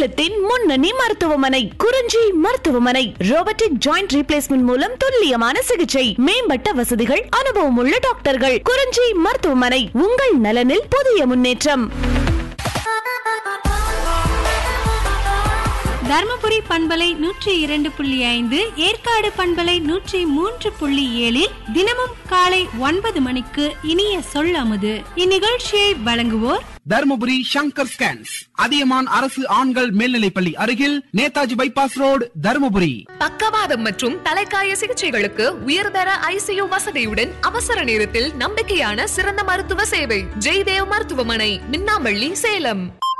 சேலத்தின் முன்னணி மருத்துவமனை குறிஞ்சி மருத்துவமனை ரோபோட்டிக் ஜாயிண்ட் ரீப்ளேஸ்மெண்ட் மூலம் துல்லியமான சிகிச்சை மேம்பட்ட வசதிகள் அனுபவமுள்ள டாக்டர்கள் குறிஞ்சி மருத்துவமனை உங்கள் நலனில் புதிய முன்னேற்றம் தர்மபுரி பண்பலை நூற்றி இரண்டு புள்ளி ஐந்து ஏற்காடு பண்பலை நூற்றி மூன்று புள்ளி ஏழில் தினமும் காலை ஒன்பது மணிக்கு இனிய சொல் அமுது இந்நிகழ்ச்சியை வழங்குவோர் தர்மபுரி சங்கர் ஸ்கேன்ஸ் அதியமான் அரசு ஆண்கள் மேல்நிலைப்பள்ளி அருகில் நேதாஜி பைபாஸ் ரோடு தர்மபுரி பக்கவாதம் மற்றும் தலைக்காய சிகிச்சைகளுக்கு உயர்தர ஐசியு வசதியுடன் அவசர நேரத்தில் நம்பிக்கையான சிறந்த மருத்துவ சேவை ஜெய்தேவ் மருத்துவமனை மின்னாம்பள்ளி சேலம்